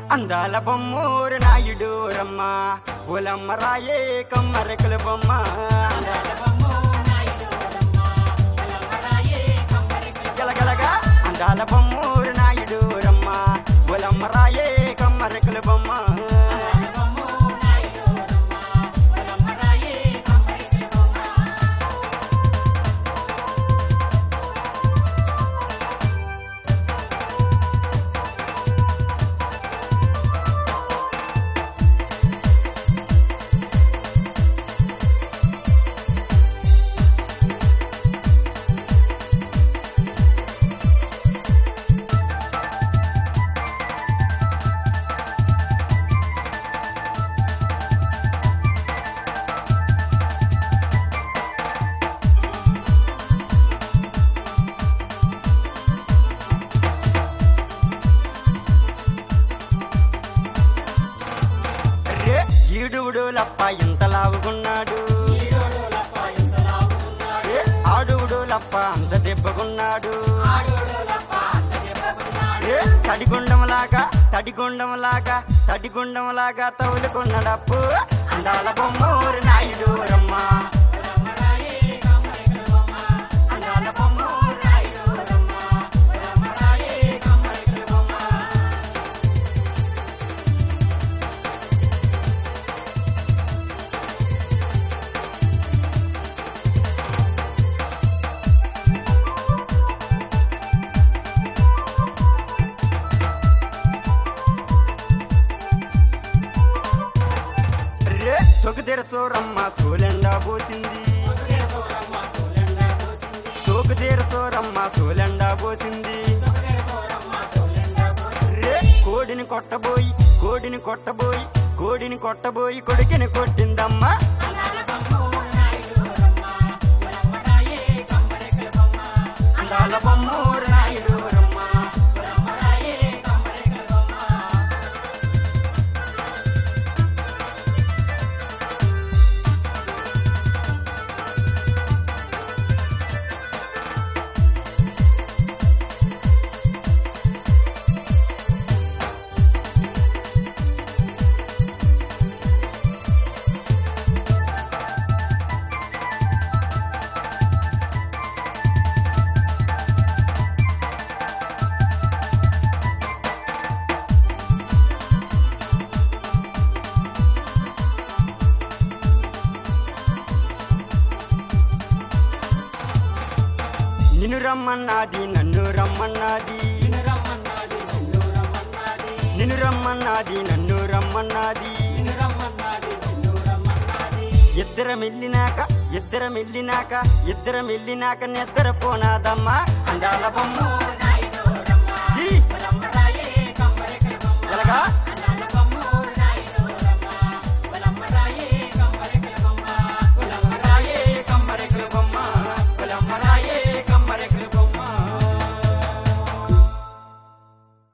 అందాల బొమ్మూరు నాయుడు రమ్మ ఉలమ్మ రాయే కమ్మరెక్కల బొమ్మ గలగలగా అందాల బొమ్మూరు నాయుడు రమ్మ ఉలమ్మ రాయే కమ్మరెక్కల బొమ్మ రే ఈడువుడు లప్ప ఎంత లావుకున్నాడు రే ఆడువుడు లప్ప అంత దెబ్బకున్నాడు రే తడిగుండంలాగా తడిగుండంలాగా తడిగుండంలాగా తవులుకున్నాడప్పు అందాల బొమ్మూరు నాయుడు రమ్మ అందాల బొమ్మూరు నాయుడు రమ్మ రమ్మరాయే కమ్మరెక్కల బొమ్మ రే సొగు తెరసోరమ్మ సోలెండా పోసింది సోకు తెరసోరమ్మ సోలెండా పోసింది రే కోడిని కొట్టబోయి కోడిని కొట్టబోయి కోడిని కొట్టబోయి కొడుకుని కొట్టిందమ్మా అందాల బొమ్మూరు నాయుడు రమ్మ నిన్ను రమ్మన్నది నన్ను రమ్మన్నది నిన్ను రమ్మన్నది నన్ను రమ్మన్నది ఇద్దరం వెళ్ళినాక ఇద్దరం వెళ్ళినాక ఇద్దరం వెళ్ళినాక నిద్ర పోనాదమ్మా అందాల బొమ్మ